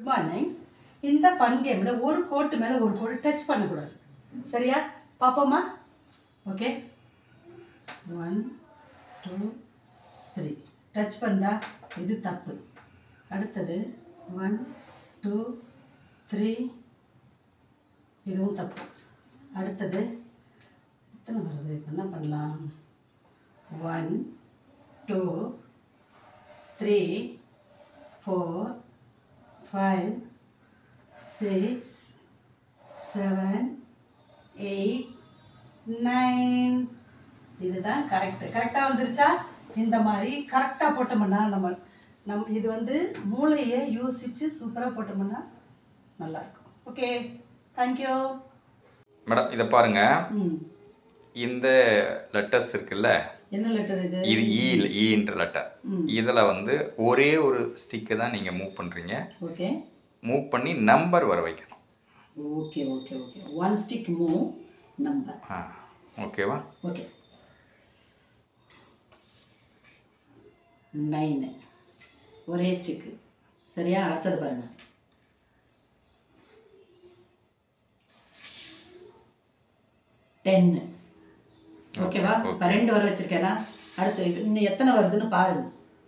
Morning இந்த fun கேமில் ஒரு கோட்டு மேலே ஒரு கோடு டச் பண்ணக்கூடாது சரியா பார்ப்போமா okay one two three touch பண்ணா இது தப்பு அடுத்தது ஒன் டூ த்ரீ இதுவும் தப்பு அடுத்தது எத்தனை வருது இப்போ என்ன பண்ணலாம் one two three four five six seven eight nine இதுதான் கரெக்டு கரெக்டாக வந்துருச்சா இந்த மாதிரி கரெக்டாக போட்டோம்னா நம்ம நம் இது வந்து மூளையை யோசித்து சூப்பராக போட்டோம்னா நல்லாயிருக்கும் ஓகே தேங்க்யூ மேடம் இதை பாருங்க ம் இந்த லெட்டர்ஸ் இருக்குல்ல என்ன லெட்டர் இது இது ஈ ஈன்ற லெட்டர் ம் இதில் வந்து ஒரே ஒரு ஸ்டிக்கை தான் நீங்கள் மூவ் பண்ணுறீங்க ஓகே மூவ் பண்ணி நம்பர் வர வைக்கணும் okay okay okay one stick move number ஆ ஓகேவா ஓகே நைனு ஒரே ஸ்டிக்கு சரியா அடுத்தது பாருங்க டென்னு ஓகேவா okay. இப்போ ரெண்டு வர வச்சிருக்கேனா அடுத்து இப்ப இன்னும் எத்தனை வருதுன்னு பாருங்க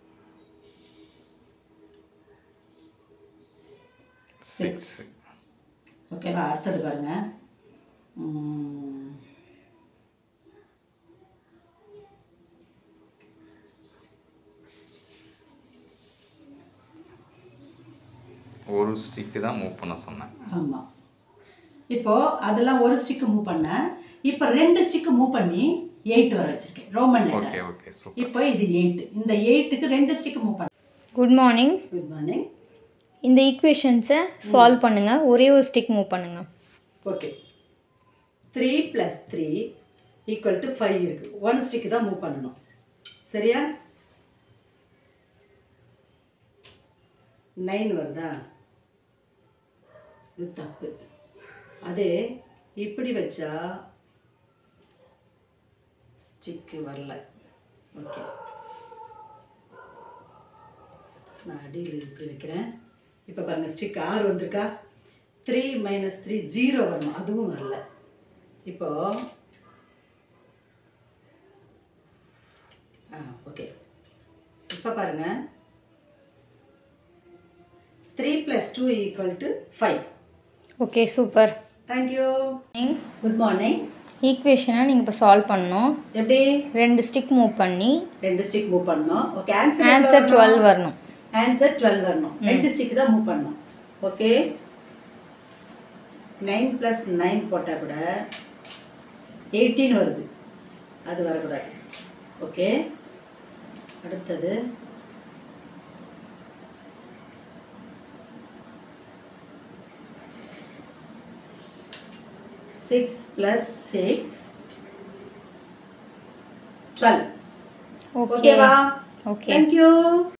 சிக்ஸ் ஓகேவா அடுத்தது பாருங்க ம், ஒரு ஸ்டிக்கு தான் மூவ் பண்ண சொன்னேன் ஆமாம் இப்போ அதெல்லாம் ஒரு ஸ்டிக்கு மூவ் பண்ணேன் இப்போ ரெண்டு ஸ்டிக்கு மூவ் பண்ணி எயிட் வர வச்சிருக்கேன் Roman okay letter okay super இப்போ இது எயிட் இந்த எயிட்டுக்கு ரெண்டு ஸ்டிக்கு மூவ் பண்ணேன் குட் மார்னிங் குட் மார்னிங் இந்த ஈக்குவேஷன்ஸை சால்வ் பண்ணுங்கள் ஒரே ஒரு ஸ்டிக் மூவ் பண்ணுங்கள் okay three plus three equal to five இருக்குது ஒன் ஸ்டிக்கு தான் மூவ் பண்ணணும் சரியா நைன் வருதா இது தப்பு அதே இப்படி வச்சா ஸ்டிக்கு வரல ஓகே நான் அடியில் இப்படி வைக்கிறேன் இப்போ பாருங்கள் ஸ்டிக் ஆறு வந்திருக்கா த்ரீ மைனஸ் த்ரீ ஜீரோ வரணும் அதுவும் வரல இப்போ ஆ ஓகே இப்போ பாருங்க three plus two equal to five okay super thank you good morning ஈக்குவேஷனை நீங்கள் இப்போ சால்வ் பண்ணணும் எப்படி ரெண்டு ஸ்டிக் மூவ் பண்ணி ரெண்டு ஸ்டிக் மூவ் பண்ணணும் ஓகே ஆன்சர் ஆன்சர் டுவெல் வரணும் ஆன்சர் டுவெல் வரணும் ரெண்டு ஸ்டிக் தான் மூவ் பண்ணணும் ஓகே நைன் ப்ளஸ் நைன் போட்டால் கூட எயிட்டீன் வருது அது வரக்கூடாது ஓகே அடுத்தது six plus six twelve okay ஓகேவா ஓகே தேங்க்யூ